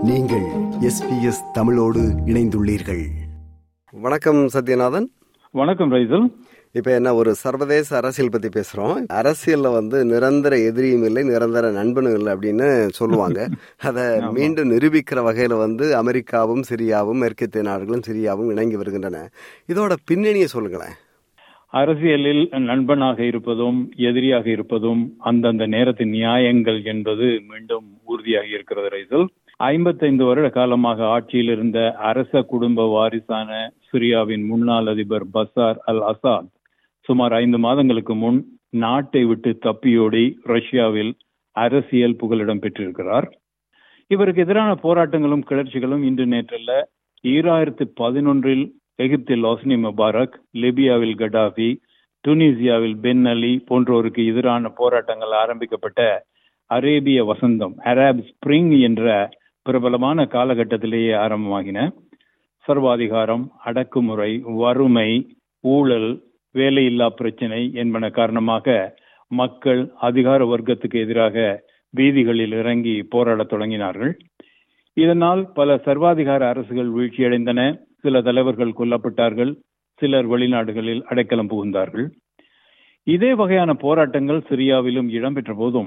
நீங்கள் எஸ்பிஎஸ் தமிழோடு இணைந்துள்ளீர்கள் வணக்கம் சத்யநாதன் வணக்கம் ரைசல் இப்ப என்ன ஒரு சர்வதேச அரசியல் பத்தி பேசுறோம் அரசியல்ல வந்து நிரந்தர எதிரியும் இல்லை நிரந்தர நண்பனும் இல்லை அப்படின்னு சொல்லுவாங்க அதை மீண்டும் நிரூபிக்கிற வகையில வந்து அமெரிக்காவும் சிரியாவும் மேற்கத்திய நாடுகளும் சிரியாவும் இணங்கி வருகின்றன இதோட பின்னணியை சொல்லுங்களேன் அரசியலில் நண்பனாக இருப்பதும் எதிரியாக இருப்பதும் அந்தந்த நேரத்தின் நியாயங்கள் என்பது மீண்டும் உறுதியாகி இருக்கிறது ரைசல் ஐம்பத்தைந்து வருட காலமாக ஆட்சியில் இருந்த அரச குடும்ப வாரிசான சிரியாவின் முன்னாள் அதிபர் பசார் அல் அசாத் சுமார் ஐந்து மாதங்களுக்கு முன் நாட்டை விட்டு தப்பியோடி ரஷ்யாவில் அரசியல் புகலிடம் பெற்றிருக்கிறார் இவருக்கு எதிரான போராட்டங்களும் கிளர்ச்சிகளும் இன்று நேற்றல்ல ஈராயிரத்து பதினொன்றில் எகிப்தில் ஹொஸ்னி முபாரக் லிபியாவில் கடாஃபி துனிசியாவில் பென் அலி போன்றோருக்கு எதிரான போராட்டங்கள் ஆரம்பிக்கப்பட்ட அரேபிய வசந்தம் அரேப் ஸ்பிரிங் என்ற பிரபலமான காலகட்டத்திலேயே ஆரம்பமாகின சர்வாதிகாரம் அடக்குமுறை வறுமை ஊழல் வேலையில்லா பிரச்சனை என்பன காரணமாக மக்கள் அதிகார வர்க்கத்துக்கு எதிராக வீதிகளில் இறங்கி போராடத் தொடங்கினார்கள் இதனால் பல சர்வாதிகார அரசுகள் வீழ்ச்சியடைந்தன சில தலைவர்கள் கொல்லப்பட்டார்கள் சிலர் வெளிநாடுகளில் அடைக்கலம் புகுந்தார்கள் இதே வகையான போராட்டங்கள் சிரியாவிலும் இடம்பெற்ற போதும்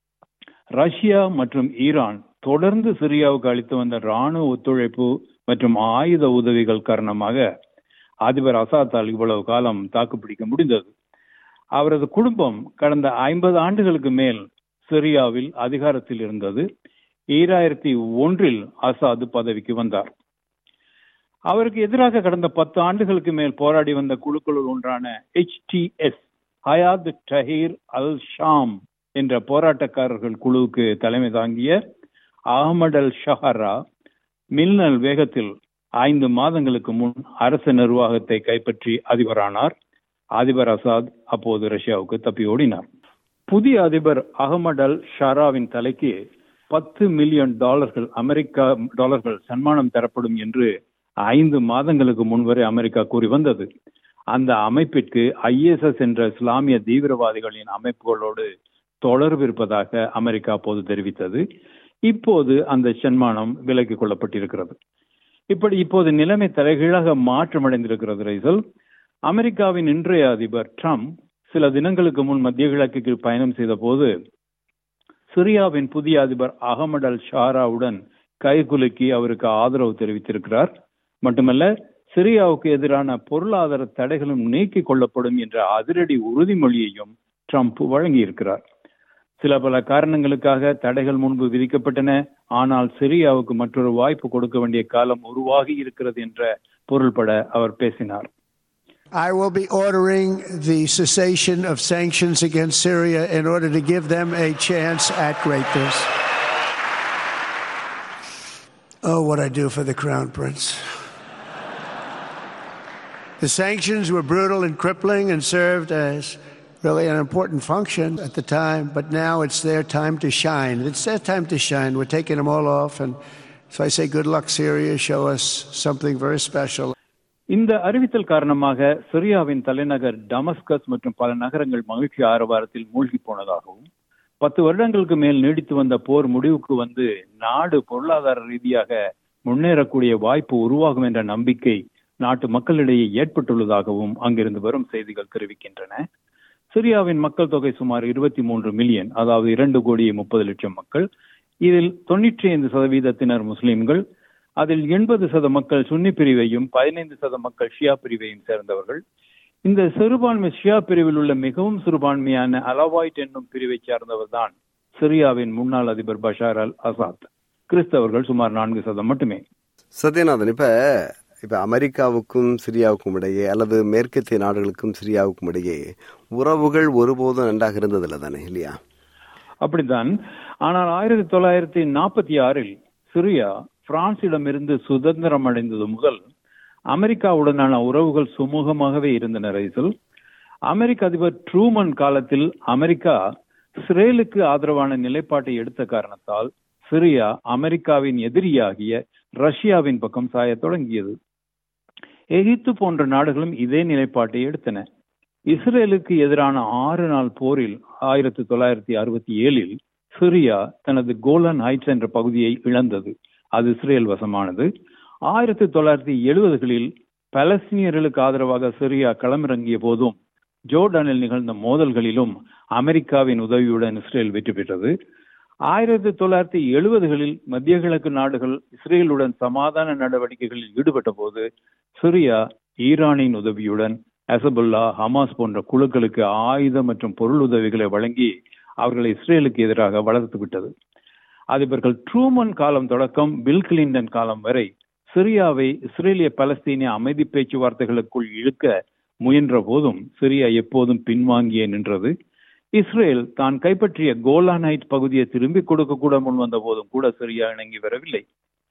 ரஷ்யா மற்றும் ஈரான் தொடர்ந்து சிரியாவுக்கு அளித்து வந்த ராணுவ ஒத்துழைப்பு மற்றும் ஆயுத உதவிகள் காரணமாக அதிபர் அசாத்தால் இவ்வளவு காலம் தாக்குப்பிடிக்க முடிந்தது அவரது குடும்பம் கடந்த ஐம்பது ஆண்டுகளுக்கு மேல் சிரியாவில் அதிகாரத்தில் இருந்தது ஈராயிரத்தி ஒன்றில் அசாது பதவிக்கு வந்தார் அவருக்கு எதிராக கடந்த பத்து ஆண்டுகளுக்கு மேல் போராடி வந்த குழுக்களுள் ஒன்றான HTS Hayat Tahrir al Sham என்ற போராட்டக்காரர்கள் குழுவுக்கு தலைமை தாங்கிய அகமது அல் ஷஹரா மின்னல் வேகத்தில் ஐந்து மாதங்களுக்கு முன் அரசு நிர்வாகத்தை கைப்பற்றி அதிபரானார் அதிபர் அசாத் அப்போது ரஷ்யாவுக்கு தப்பி ஓடினார் புதிய அதிபர் அகமது அல் ஷாராவின் தலைக்கு பத்து மில்லியன் டாலர்கள் அமெரிக்கா டாலர்கள் சன்மானம் தரப்படும் என்று ஐந்து மாதங்களுக்கு முன்வரை அமெரிக்கா கூறி வந்தது அந்த அமைப்பிற்கு ஐஎஸ்எஸ் என்ற இஸ்லாமிய தீவிரவாதிகளின் அமைப்புகளோடு தொடர்பு இருப்பதாக அமெரிக்கா அப்போது தெரிவித்தது இப்போது அந்த சன்மானம் விலக்கிக் கொள்ளப்பட்டிருக்கிறது இப்படி இப்போது நிலைமை தலைகீழாக மாற்றமடைந்திருக்கிறது ரைசல் அமெரிக்காவின் இன்றைய அதிபர் ட்ரம்ப் சில தினங்களுக்கு முன் மத்திய கிழக்குக்கு பயணம் செய்த போது சிரியாவின் புதிய அதிபர் அகமது அல் ஷாராவுடன் கைகுலுக்கி அவருக்கு ஆதரவு தெரிவித்திருக்கிறார் மட்டுமல்ல சிரியாவுக்கு எதிரான பொருளாதார தடைகளும் நீக்கிக் கொள்ளப்படும் என்ற அதிரடி உறுதிமொழியையும் ட்ரம்ப் வழங்கியிருக்கிறார் சில பல காரணங்களுக்காக தடைகள் முன்பு விதிக்கப்பட்டன ஆனால் சிரியாவுக்கு மற்றொரு வாய்ப்பு கொடுக்க வேண்டிய காலம் உருவாகி இருக்கிறது என்ற பொருள்பட அவர் பேசினார் I will be ordering the cessation of sanctions against Syria in order to give them a chance at greatness. Oh, what I do for the Crown Prince. The sanctions were brutal and crippling and served as really an important function at the time, but now it's their time to shine. It's their time to shine. We're taking them all off, and so I say, good luck, Syria. Show us something very special. இந்த அறிவித்தல் காரணமாக சிரியாவின் தலைநகர் Damascus மற்றும் பல நகரங்கள் மகிழ்ச்சி ஆரவாரத்தில் மூழ்கி போனதாகவும் பத்து வருடங்களுக்கு மேல் நீடித்து வந்த போர் முடிவுக்கு வந்து நாடு பொருளாதார ரீதியாக முன்னேறக்கூடிய வாய்ப்பு உருவாகும் என்ற நம்பிக்கை நாட்டு மக்களிடையே ஏற்பட்டுள்ளதாகவும் அங்கிருந்து வரும் செய்திகள் தெரிவிக்கின்றன சிரியாவின் மக்கள் தொகை சுமார் இருபத்தி மூன்று மில்லியன் அதாவது இரண்டு கோடியே முப்பது லட்சம் மக்கள் இதில் தொன்னூற்றி ஐந்து சதவீதத்தினர் முஸ்லிம்கள் அதில் எண்பது சத மக்கள் சுன்னி பிரிவையும் பதினைந்து சத மக்கள் ஷியா பிரிவையும் சேர்ந்தவர்கள் இந்த சிறுபான்மை ஷியா பிரிவில் உள்ள மிகவும் சிறுபான்மையான அலவாய்ட் என்னும் பிரிவை சேர்ந்தவர் தான் சிரியாவின் முன்னாள் அதிபர் பஷார் அல் அசாத் கிறிஸ்தவர்கள் சுமார் நான்கு சதம் மட்டுமே சத்யநாதன் இப்ப இப்ப அமெரிக்காவுக்கும் சிரியாவுக்கும் இடையே அல்லது மேற்கத்திய நாடுகளுக்கும் சிரியாவுக்கும் இடையே உறவுகள் ஒருபோதும் நன்றாக இருந்ததில்லை தானே இல்லையா அப்படித்தான் ஆனால் ஆயிரத்தி தொள்ளாயிரத்தி நாற்பத்தி ஆறில் சிரியா பிரான்சிடமிருந்து சுதந்திரம் அடைந்தது முதல் அமெரிக்காவுடனான உறவுகள் சுமூகமாகவே இருந்தன ரைசல் அமெரிக்க அதிபர் ட்ரூமன் காலத்தில் அமெரிக்கா இஸ்ரேலுக்கு ஆதரவான நிலைப்பாட்டை எடுத்த காரணத்தால் சிரியா அமெரிக்காவின் எதிரியாகிய ரஷ்யாவின் பக்கம் சாயத் தொடங்கியது எகிப்து போன்ற நாடுகளும் இதே நிலைப்பாட்டை எடுத்தன இஸ்ரேலுக்கு எதிரான ஆறு நாள் போரில் ஆயிரத்தி தொள்ளாயிரத்தி அறுபத்தி ஏழில் சிரியா தனது கோலன் ஹைட்ஸ் என்ற பகுதியை இழந்தது அது இஸ்ரேல் வசமானது ஆயிரத்தி தொள்ளாயிரத்தி எழுபதுகளில் பலஸ்தீனியர்களுக்கு ஆதரவாக சிரியா களமிறங்கிய போதும் ஜோர்டானில் நிகழ்ந்த மோதல்களிலும் அமெரிக்காவின் உதவியுடன் இஸ்ரேல் வெற்றி பெற்றது ஆயிரத்தி தொள்ளாயிரத்தி எழுபதுகளில் மத்திய கிழக்கு நாடுகள் இஸ்ரேலுடன் சமாதான நடவடிக்கைகளில் ஈடுபட்ட போது சிரியா ஈரானின் உதவியுடன் அசபுல்லா ஹமாஸ் போன்ற குழுக்களுக்கு ஆயுத மற்றும் பொருள் உதவிகளை வழங்கி அவர்களை இஸ்ரேலுக்கு எதிராக வளர்த்து விட்டது அதிபர்கள் ட்ரூமன் காலம் தொடக்கம் பில் கிளின்டன் காலம் வரை சிரியாவை இஸ்ரேலிய பலஸ்தீனிய அமைதி பேச்சுவார்த்தைகளுக்குள் இழுக்க முயன்ற போதும் சிரியா எப்போதும் பின்வாங்கியே நின்றது இஸ்ரேல் தான் கைப்பற்றிய கோலானைட் பகுதியை திரும்பிக் கொடுக்க கூட முன் வந்த போதும் கூட சிரியா இணங்கி வரவில்லை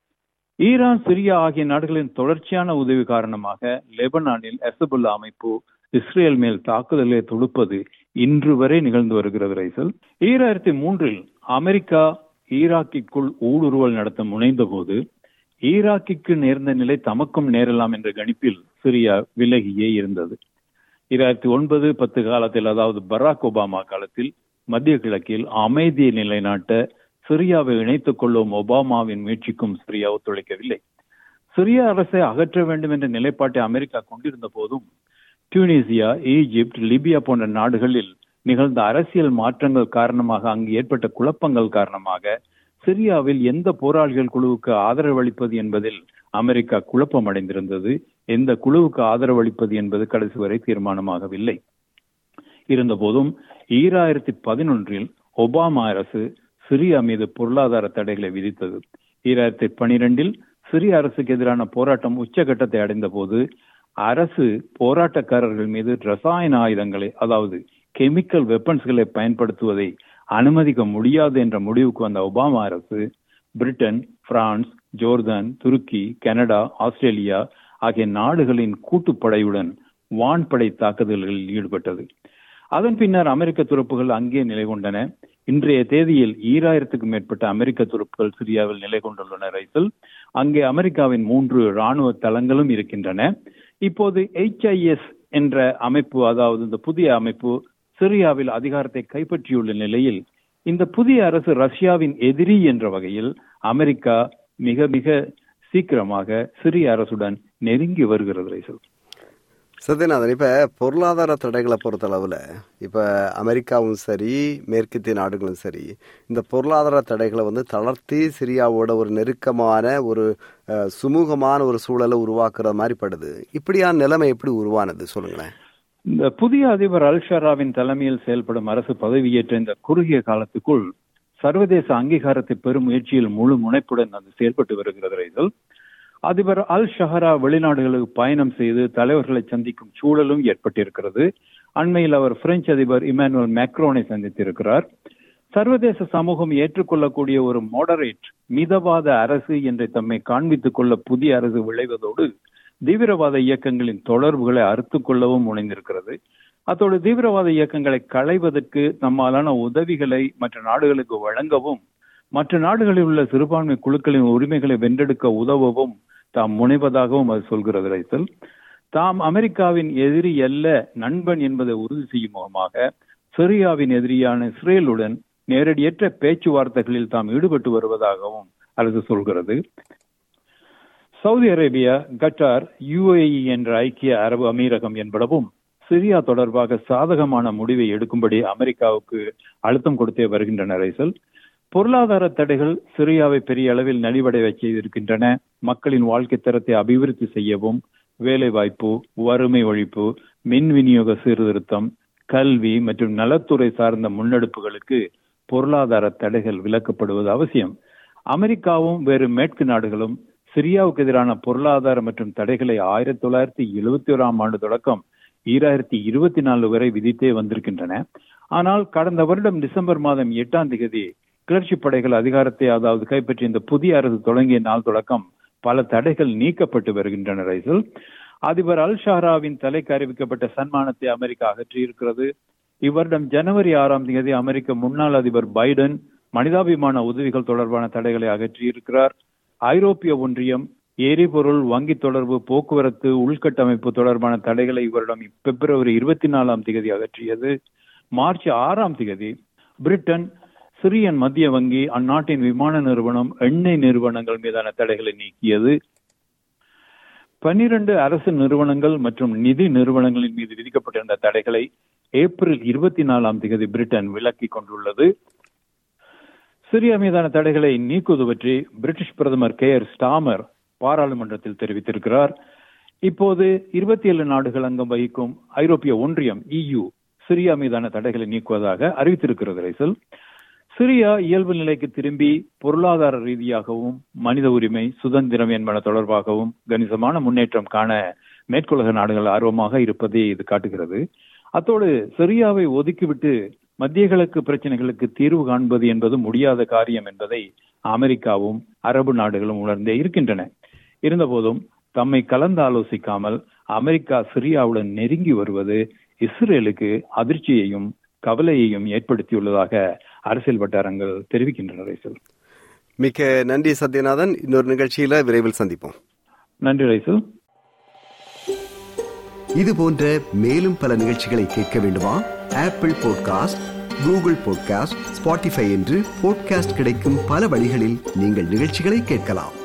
ஈரான் சிரியா ஆகிய நாடுகளின் தொடர்ச்சியான உதவி காரணமாக லெபனானில் எசபுல்லா அமைப்பு இஸ்ரேல் மேல் தாக்குதலை தொடுப்பது இன்று வரை நிகழ்ந்து வருகிறது ரைசல் ஈராயிரத்தி மூன்றில் அமெரிக்கா ஈராக்கிற்குள் ஊடுருவல் நடத்த முனைந்த போது ஈராக்கிற்கு நேர்ந்த நிலை தமக்கும் நேரலாம் என்ற கணிப்பில் சிரியா விலகியே இருந்தது இரண்டாயிரத்தி ஒன்பது பத்து காலத்தில் அதாவது பராக் ஒபாமா காலத்தில் மத்திய கிழக்கில் அமைதியை நிலைநாட்ட சிரியாவை இணைத்துக் கொள்ளும் ஒபாமாவின் முயற்சிக்கும் சிரியா ஒத்துழைக்கவில்லை சிரியா அரசை அகற்ற வேண்டும் என்ற நிலைப்பாட்டை அமெரிக்கா கொண்டிருந்த போதும் டியூனிசியா ஈஜிப்ட் லிபியா போன்ற நாடுகளில் நிகழ்ந்த அரசியல் மாற்றங்கள் காரணமாக அங்கு ஏற்பட்ட குழப்பங்கள் காரணமாக சிரியாவில் எந்த போராளிகள் குழுவுக்கு ஆதரவளிப்பது என்பதில் அமெரிக்கா குழப்பம் அடைந்திருந்தது எந்த குழுவுக்கு ஆதரவளிப்பது என்பது கடைசி வரை தீர்மானமாகவில்லை இருந்தபோதும் ஈராயிரத்தி பதினொன்றில் ஒபாமா அரசு சிரியா மீது பொருளாதார தடைகளை விதித்தது ஈராயிரத்தி பனிரெண்டில் சிரிய அரசுக்கு எதிரான போராட்டம் உச்சகட்டத்தை அடைந்த போது அரசு போராட்டக்காரர்கள் மீது ரசாயன ஆயுதங்களை அதாவது கெமிக்கல் வெப்பன்ஸ்களை பயன்படுத்துவதை அனுமதிக்க முடியாது என்ற முடிவுக்கு வந்த ஒபாமா அரசு பிரிட்டன் பிரான்ஸ் ஜோர்தான் துருக்கி கனடா ஆஸ்திரேலியா ஆகிய நாடுகளின் கூட்டுப்படையுடன் வான்படை தாக்குதல்களில் ஈடுபட்டது அதன் பின்னர் அமெரிக்க துருப்புகள் அங்கே நிலை கொண்டன இன்றைய தேதியில் ஈராயிரத்துக்கும் மேற்பட்ட அமெரிக்க துருப்புகள் சிரியாவில் நிலை கொண்டுள்ளன ரைசல் அங்கே அமெரிக்காவின் மூன்று ராணுவ தளங்களும் இருக்கின்றன இப்போது எச்ஐஎஸ் என்ற அமைப்பு அதாவது இந்த புதிய அமைப்பு சிரியாவில் அதிகாரத்தை கைப்பற்றியுள்ள நிலையில் இந்த புதிய அரசு ரஷ்யாவின் எதிரி என்ற வகையில் அமெரிக்கா மிக மிக சீக்கிரமாக சிரிய அரசுடன் நெருங்கி வருகிறது ரைசல் சத்யநாதன் இப்ப பொருளாதார தடைகளை பொறுத்தளவுல இப்ப அமெரிக்காவும் சரி மேற்கத்திய நாடுகளும் சரி இந்த பொருளாதார தடைகளை வந்து தளர்த்தி சிரியாவோட ஒரு நெருக்கமான ஒரு சுமூகமான ஒரு சூழலை உருவாக்குற மாதிரி படுது இப்படியான நிலைமை எப்படி உருவானது சொல்லுங்களேன் இந்த புதிய அதிபர் அல் ஷராவின் தலைமையில் செயல்படும் அரசு பதவியேற்ற இந்த குறுகிய காலத்துக்குள் சர்வதேச அங்கீகாரத்தை பெறும் முயற்சியில் முழு முனைப்புடன் அது செயல்பட்டு வருகிறது ரைசல் அதிபர் அல் ஷஹரா வெளிநாடுகளுக்கு பயணம் செய்து தலைவர்களை சந்திக்கும் சூழலும் ஏற்பட்டிருக்கிறது அண்மையில் அவர் பிரெஞ்சு அதிபர் இமானுவல் மேக்ரோனை சந்தித்திருக்கிறார் சர்வதேச சமூகம் ஏற்றுக்கொள்ளக்கூடிய ஒரு மாடரேட் மிதவாத அரசு என்று தம்மை காண்பித்துக் கொள்ள புதிய அரசு விளைவதோடு தீவிரவாத இயக்கங்களின் தொடர்புகளை அறுத்துக் கொள்ளவும் முனைந்திருக்கிறது அத்தோடு தீவிரவாத இயக்கங்களை களைவதற்கு நம்மாலான உதவிகளை மற்ற நாடுகளுக்கு வழங்கவும் மற்ற நாடுகளில் உள்ள சிறுபான்மை குழுக்களின் உரிமைகளை வென்றெடுக்க உதவவும் தாம் முனைவதாகவும் அது சொல்கிறது ரைசல் தாம் அமெரிக்காவின் எதிரி அல்ல நண்பன் என்பதை உறுதி செய்யும் முகமாக சிரியாவின் எதிரியான இஸ்ரேலுடன் நேரடியற்ற பேச்சுவார்த்தைகளில் தாம் ஈடுபட்டு வருவதாகவும் அரசு சொல்கிறது சவுதி அரேபியா கட்டார் யுஏஇ என்ற ஐக்கிய அரபு அமீரகம் என்பனவும் சிரியா தொடர்பாக சாதகமான முடிவை எடுக்கும்படி அமெரிக்காவுக்கு அழுத்தம் கொடுத்தே வருகின்றன ரைசல் பொருளாதார தடைகள் சிரியாவை பெரிய அளவில் நலிவடைய செய்திருக்கின்றன மக்களின் வாழ்க்கை தரத்தை அபிவிருத்தி செய்யவும் வேலை வாய்ப்பு வறுமை ஒழிப்பு மின் விநியோக சீர்திருத்தம் கல்வி மற்றும் நலத்துறை சார்ந்த முன்னெடுப்புகளுக்கு பொருளாதார தடைகள் விலக்கப்படுவது அவசியம் அமெரிக்காவும் வேறு மேற்கு நாடுகளும் சிரியாவுக்கு எதிரான பொருளாதார மற்றும் தடைகளை ஆயிரத்தி தொள்ளாயிரத்தி எழுபத்தி ஓராம் ஆண்டு தொடக்கம் ஈராயிரத்தி இருபத்தி நாலு வரை விதித்தே வந்திருக்கின்றன ஆனால் கடந்த வருடம் டிசம்பர் மாதம் எட்டாம் தேதி கிளர்ச்சி படைகள் அதிகாரத்தை அதாவது கைப்பற்றிய இந்த புதிய அரசு தொடங்கிய நாள் தொடக்கம் பல தடைகள் நீக்கப்பட்டு வருகின்றன ரைசல் அதிபர் அல் ஷாராவின் தலைக்கு அறிவிக்கப்பட்ட சன்மானத்தை அமெரிக்கா அகற்றியிருக்கிறது இவ்வருடம் ஜனவரி ஆறாம் தேதி அமெரிக்க முன்னாள் அதிபர் பைடன் மனிதாபிமான உதவிகள் தொடர்பான தடைகளை அகற்றியிருக்கிறார் ஐரோப்பிய ஒன்றியம் எரிபொருள் வங்கி தொடர்பு போக்குவரத்து உள்கட்டமைப்பு தொடர்பான தடைகளை இவரிடம் பிப்ரவரி இருபத்தி நாலாம் தேதி அகற்றியது மார்ச் ஆறாம் தேதி பிரிட்டன் சிரியன் மத்திய வங்கி அந்நாட்டின் விமான நிறுவனம் எண்ணெய் நிறுவனங்கள் மீதான தடைகளை நீக்கியது பனிரெண்டு அரசு நிறுவனங்கள் மற்றும் நிதி நிறுவனங்களின் மீது விதிக்கப்பட்டிருந்த தடைகளை ஏப்ரல் இருபத்தி நாலாம் தேதி பிரிட்டன் விலக்கிக் கொண்டுள்ளது சிரியா மீதான தடைகளை நீக்குவது பற்றி பிரிட்டிஷ் பிரதமர் கே ஆர் ஸ்டாமர் பாராளுமன்றத்தில் தெரிவித்திருக்கிறார் இப்போது இருபத்தி ஏழு நாடுகள் அங்கம் வகிக்கும் ஐரோப்பிய ஒன்றியம் இயு சிரியா மீதான தடைகளை நீக்குவதாக அறிவித்திருக்கிறது ரைசல் சிரியா இயல்பு நிலைக்கு திரும்பி பொருளாதார ரீதியாகவும் மனித உரிமை சுதந்திரம் என்பன தொடர்பாகவும் கணிசமான முன்னேற்றம் காண மேற்குலக நாடுகள் ஆர்வமாக இருப்பதை இது காட்டுகிறது அத்தோடு சிரியாவை ஒதுக்கிவிட்டு மத்திய கிழக்கு பிரச்சனைகளுக்கு தீர்வு காண்பது என்பது முடியாத காரியம் என்பதை அமெரிக்காவும் அரபு நாடுகளும் உணர்ந்தே இருக்கின்றன இருந்தபோதும் தம்மை கலந்து ஆலோசிக்காமல் அமெரிக்கா சிரியாவுடன் நெருங்கி வருவது இஸ்ரேலுக்கு அதிர்ச்சியையும் கவலையையும் ஏற்படுத்தியுள்ளதாக அரசியல் வட்டாரங்கள் தெரிவிக்கின்றன ரைசல் மிக்க நன்றி சத்யநாதன் இன்னொரு நிகழ்ச்சியில விரைவில் சந்திப்போம் நன்றி ரைசல் இது போன்ற மேலும் பல நிகழ்ச்சிகளை கேட்க வேண்டுமா Apple podcast Google podcast Spotify என்று பாட்காஸ்ட் கிடைக்கும் பல வழிகளில் நீங்கள் நிகழ்ச்சிகளை கேட்கலாம்